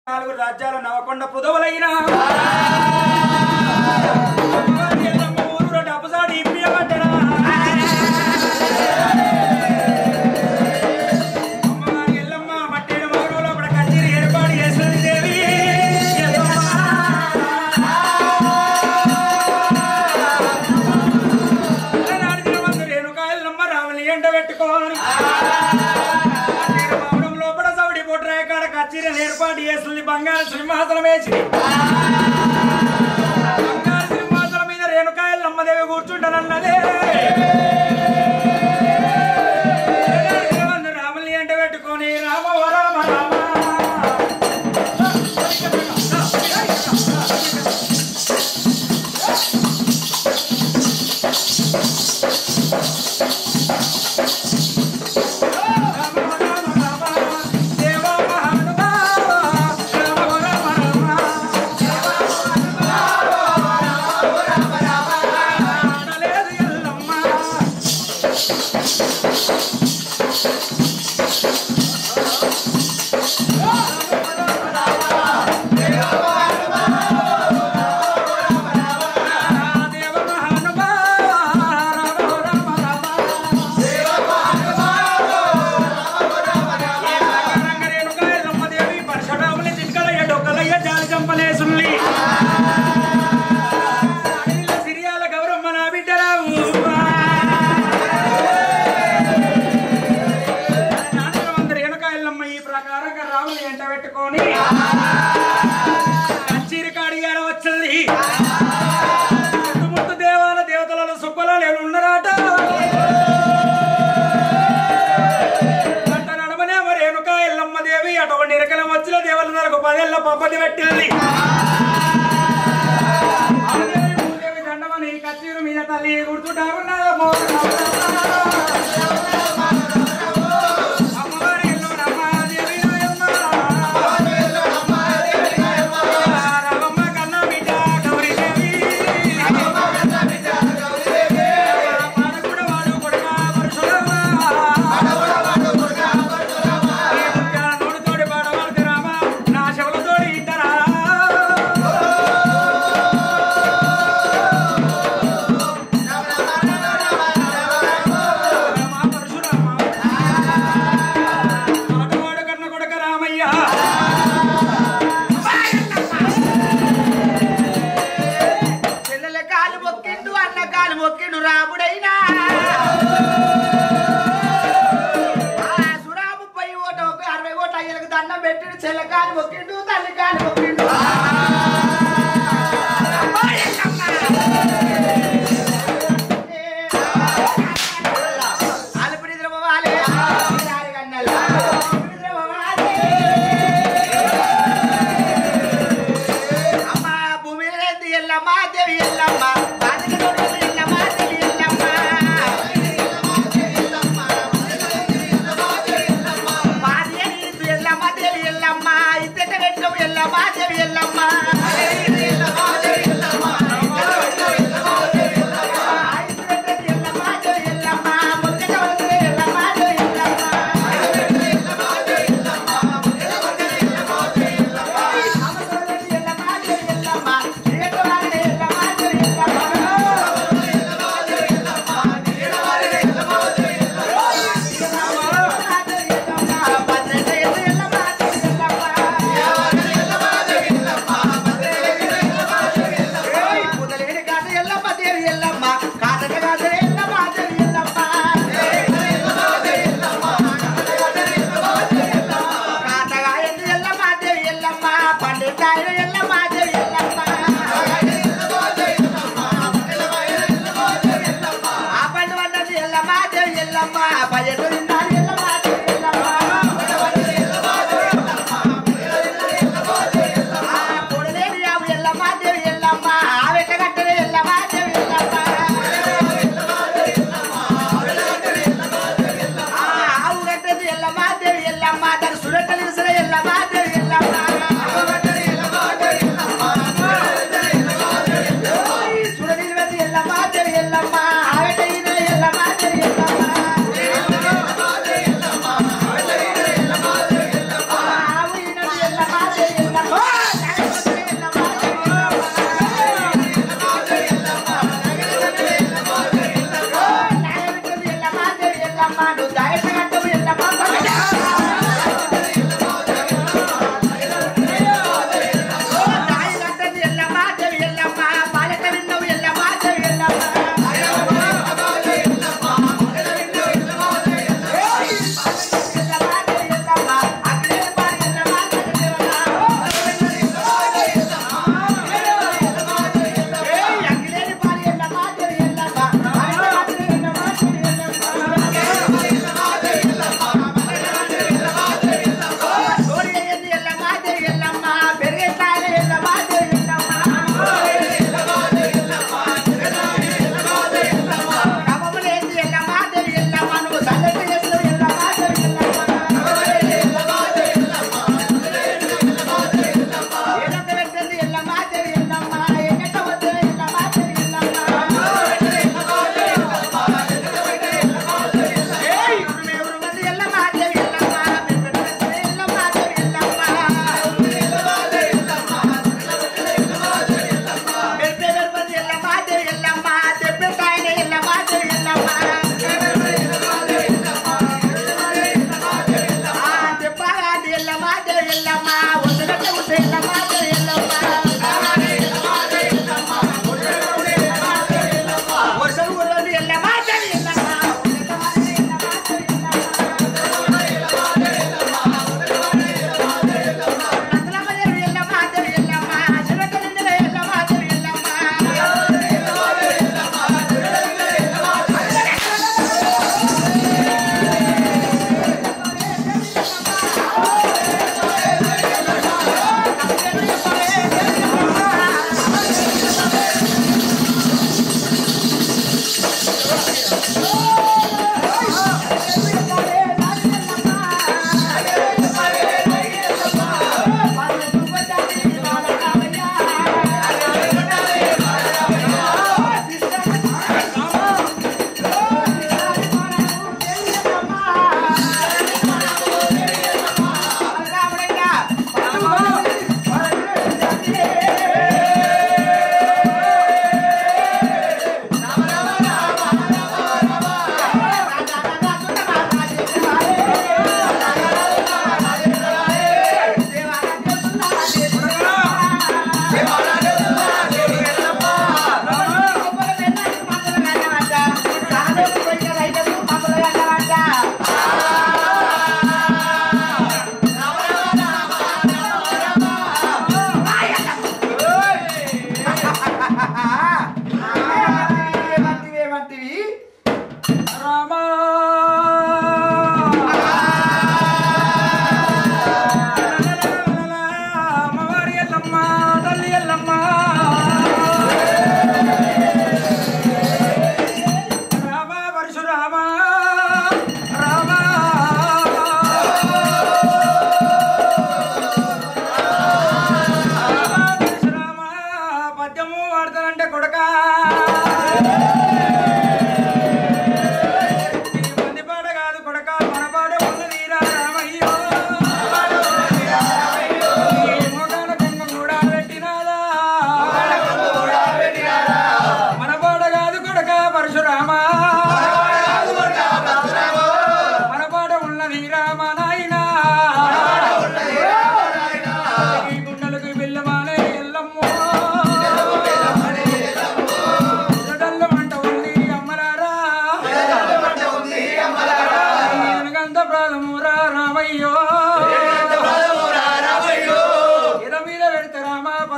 నాలుగు రాజ్యాల నవకొండ పుదవులైన ఎల్లమ్మ ఊరు డబ్బుసాడి ఇప్పియబడ్డరా అమ్మవారి ఎల్లమ్మ మట్టేడు మగడు లోపల కచేరి ఏర్పాటు చేసినది దేవి రేణుకాయలమ్మ రాముని ఎండ పెట్టుకోని భవనం లోపల సౌడి పొట్రాయ కాడ కచేరీని ఏర్పాటు చేస్తుంది బంగారు సింహాసనం వేసి బంగారు సింహాసనం మీద రేణుకాయలమ్మ దేవి కూర్చుంటానన్నదే రాముని ఎండ పెట్టుకొని రామ ఓ రామ రామ సిరియాల గౌరమ్మ నా బిడ్డరావు నాన్నగారు వెనకాయలమ్మ ఈ ప్రకారంగా రాముని ఎంట పెట్టుకొని కచ్చీరి కాడిగాడ వచ్చింది చుట్టుముట్టు దేవాల దేవతలలో సుబ్బలలో ఉన్నారట అంత నడమనే మరి వెనుక ఎల్లమ్మ దేవి అటువంటి ఇరకలం వచ్చిన దేవల నరకు పదేళ్ళ పప్పటి పెట్టింది ఆదేవి భూదేవి దండమని కచ్చీరు మీద తల్లి గుర్తుంటా ఉన్నదమ్మో అమ్మవారి ఎల్లుడమ్మ దేవి నాయమ్మ. రామమ్మ కన్న బిడ్డ గౌరీదేవి. పాడకుడు వాడు కొడుక పరశురామ. ఈ ముత్యాల నోడుతోడి పాడవాడు రామ, నా చెవులతోడి ఇంటరా. రామ పరశురామ. పాటవాడు కన్న కొడుక రామయ్య చెల్లెల కాలు మొక్కిండు అన్న కాలు మొక్కిండు రాముడైనా ఆ సురాము పై ఓట ఒక అరవై ఓట అయ్యలకు దండం పెట్టిండు చెల్ల కాలు మొక్కిండు తల్లి కాలు మొక్కిండు అలుపుడి ద్రవ్వాలి కన్నెల ద్రవ్వాలి అమ్మ భూమి రేంది ఎల్లమ్మ దేవి ఎల్లమ్మ బాధకి తోడు ఎల్లమ్మ దేవి ఎల్లమ్మ బాధ నీదు ఎల్లమ్మ దేవి ఎల్లమ్మ ఇద్దట పెట్టవు ఎల్లమ్మ దేవి ఎల్లమ్మ ఐదు పెట్టది ఎల్లమ్మ దేవి ఎల్లమ్మ ముక్కట వదిలే ఎల్లమ్మ దేవి ఎల్లమ్మ ఎల్లమ్మ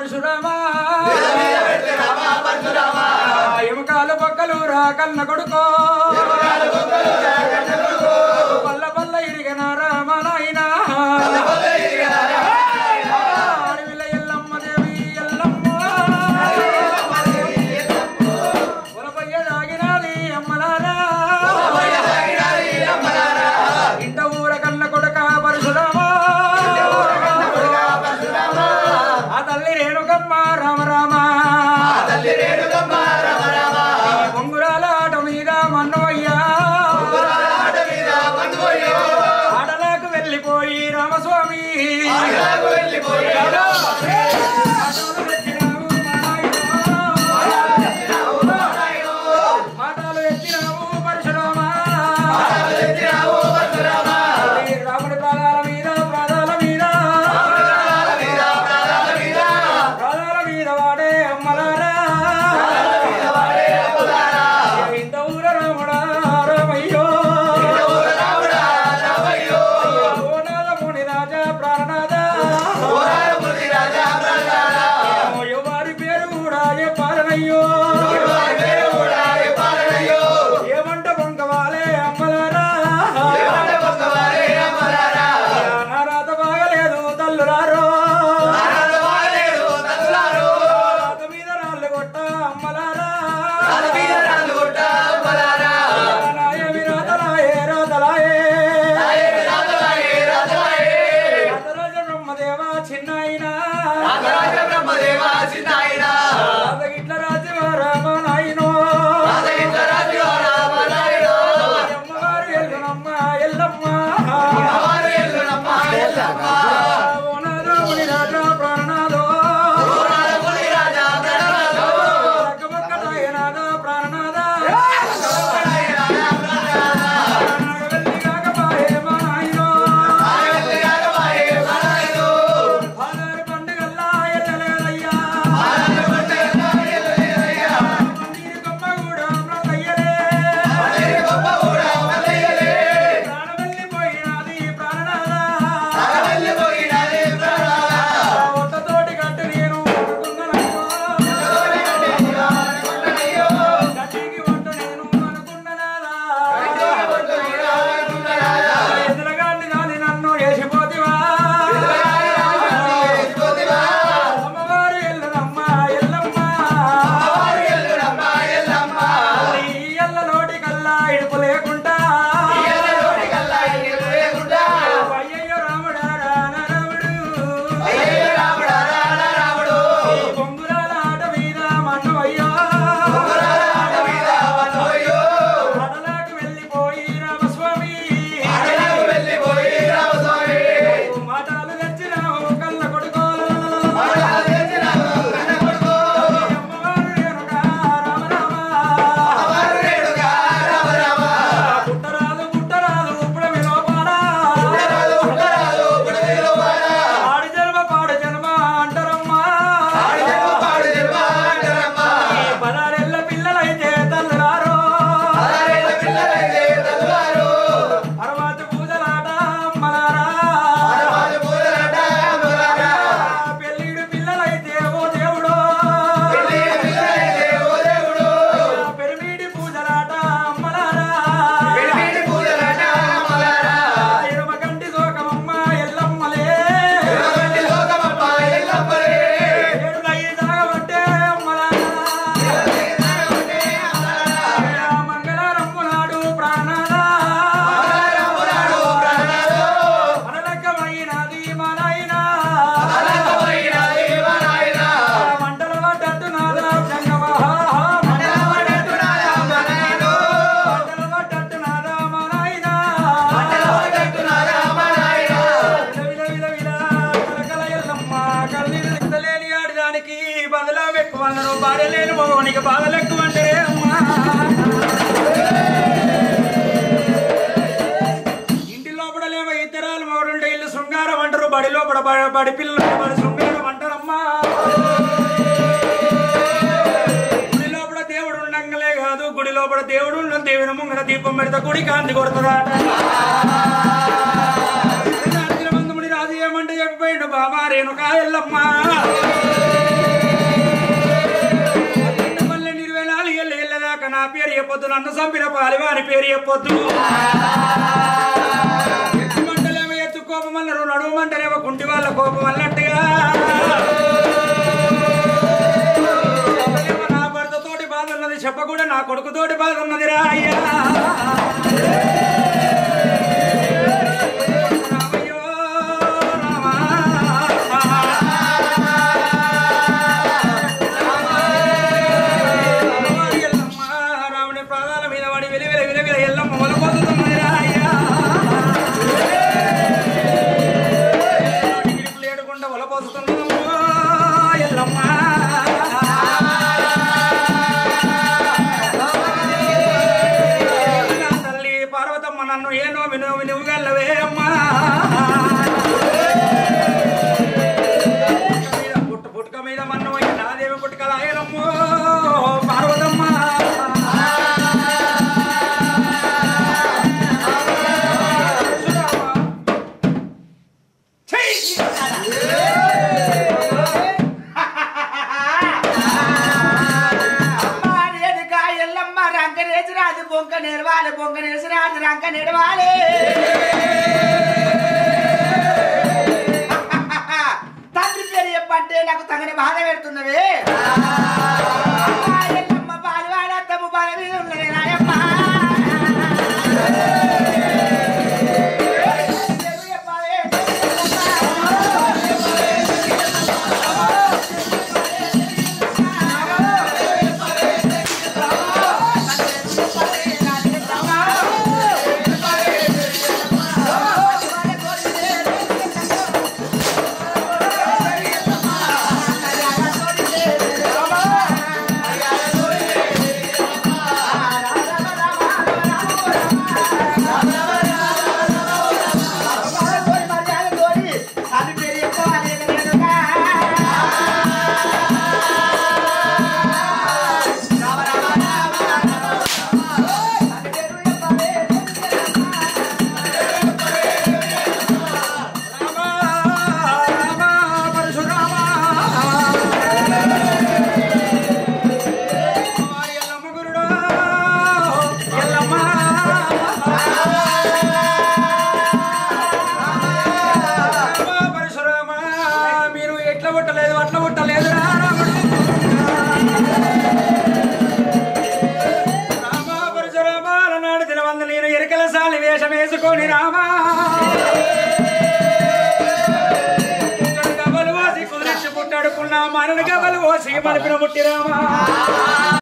పరశురామా ఎముకాలు పక్కలు రా కన్న కొడుకో పల్ల పల్ల ఇరిగిన రామ నాయనా అడవిల ఎల్లమ్మ దేవి ఎల్లమ్మ ఒలపయ్య దాగినాది అమ్మలారా ఇంట ఊర కన్న కొడుక పరశురామా ఆ తల్లి రేణుకమ్మ రామ రామ బొంగురాల ఆట మీద మన్నవయ్యా ఆడలాకు వెళ్ళిపోయి రామస్వామి ఆటలు ఎత్తినావు మా నాయనా. మాటలు ఎత్తినావు పరశురామా ఈ రాముడి ప్రాణాల మీద ప్రాణాల మీద ప్రాణాల మీద వాడే అమ్మలారా ఇంత ఊర రాముడా రామయ్యో ఓ నాద ముని రాజా ప్రాణనాథ ఎవరి పేరు కూడా చెప్పాలనయ్యో ఏమంట పొంగవాలే అమ్మలారా నా రాత బాగలేదు తల్లులారో రాత మీద రాళ్ళు కొట్ట అమ్మలారా నాయ విరాతలాయే రాతలాయే రాతరాజ బ్రహ్మదేవ చిన్నాయినా రాత గిట్ల రాజు రామ నాయనో అమ్మవారు ఎల్లునమ్మ ఎల్లమ్మ ఓ నాదో ముని రాజా ప్రాణనాథో రకమక్కటాయ నాదా ప్రాణనాథా నాగవెల్లి కాకపాయే మా నాయనో ఆధార పండుగల్లా ఎల్లలేదయ్యా మందిరి కొమ్మ కూడా అమృతయ్యలే ప్రాణవెల్లి పోయినది ప్రాణనాథా ఒట్టతోటి కట్టు నేను అనుకున్నానయ్యో. గట్టికి ఒట్టు నేను అనుకున్నానాదా. ఎదురుగాన్ని నాని నన్ను వేసిపోతివా అమ్మవారు ఎల్లునమ్మ ఎల్లమ్మ నీ ఎల్ల నోటి కల్లా ఇడుపు లేకుండా అయ్యయ్యో రాముడా రాముడు ఈ బొంగురాల ఆట మీద మన్నవయ్యో అడలాకు వెళ్ళిపోయి రామస్వామి మాటలు తెచ్చినావు కళ్ళ కొడుకోలు అమ్మవారు రేణుకా రామ రామ పుట్టరాదు పుట్టరాదు ఇప్పుడు లోపాడా ఆడి జన్మ పాడు జన్మ అంటారమ్మా ఈ పదారెళ్ళ పిల్లలైతే తల్లులారో తర్వాత పూజలాట అమ్మలారా పెళ్ళిడు పిల్లలైతే ఓ దేవుడో పెరిమీడి పూజలాట అమ్మలారా ఎడమ కంటి సోకమమ్మ ఎల్లమ్మలే ఏడులయ్యి తాగబట్టే అమ్మలారా మంగళారమ్ము నాడు ప్రాణాలా మనలెక్కమైనది మనైనా మంటల పడ్డట్టు నాదా జంగమా మంటల పడ్డట్టు నాదా మనైనా విల విల విల కలకల ఎల్లమ్మ కన్నీరు తిట్టలేని ఆడిదానికి బదలా ఎక్కువ అన్నారు భార్య లేని మగవానికి బాధలు ఎక్కువ అంటే అమ్మా ఇంటి లోపల లేవో ఇద్దరాలు మగడుంటే ఇల్లు శృంగారం అంటారు బడి లోపల బ- బడి పిల్లలు బడి శృంగారం అంటారమ్మా గుడి లోపల దేవుడు ఉండంగలే కాదు గుడి లోపల దేవుడు ఉన్న దేవుని ముంగడ దీపం పెడితే గుడి కాంతి కొడుతుందట రాజుల మందుముడి రాజు ఏమంటే చెప్పిపోయిండు బాబా రేణుకా ఎల్లమ్మ నా పేరు చెప్పొద్దు నన్ను చంపిన పాలివా అని పేరు చెప్పొద్దు ఎత్తుమంటలేమో ఎత్తు కోపం అన్నారు నడుమంటలేమో కుంటి వాళ్ళ కోపం అన్నట్టుగా చెప్పలేమో నా భర్తతోటి బాధ ఉన్నది చెప్పకుండా నా కొడుకుతోటి బాధ ఉన్నది రా అయ్యా రామయ్యో రామా. రామారి ఎల్లమ్మ, రాముని పాదాల మీద పడి వెలి వెలి వెలి వెలి ఎల్లమ్మ మొలపోతున్నది రా అయ్యా. గిరిపులు ఏడుకుంటా ఒలపోతున్నదమ్మో ఎల్లమ్మ. నా తల్లి పార్వతమ్మ నన్ను ఏనో వినో నువ్వు గల్లవే అమ్మా పుట్ట మీద పుట్ట పుట్టుక మీద మన్ను నాదేవి పుట్టుకలాయనమ్మో పార్వతమ్మ అమ్మ రేణుకా ఎల్లమ్మ రంకనేసి రాజు బొంక నెరవాలి బొంక నేసి రాజు రంక నెడవాలి తండ్రి పేరు చెప్పంటే నాకు తగని బాధ పెడుతున్నవే అమ్మ ఎల్లమ్మ బాలవాడ తమ్ము బాల మీద ఉన్నది నాయమ్మ పేరు చెప్పవే, అది పేరు చెప్పవాలి రేణుకా రామ రామ పరశురామ వారి ఎల్లమ్మ గురుడా ఎల్లమ్మ రామ పరశురామ మీరు ఎట్లా పుట్టలేదు అట్లా పుట్టలేదు రా రాముడు రామ పరశురామ నాడు దినవంద నేను ఎరకల సాలి వేషం వేసుకొని రామా పుట్టడు గవ్వలు పోసి కుదిరించి పుట్టాడుకున్నా మనని గవ్వలు పోసి మలిపిన ముట్టి రామా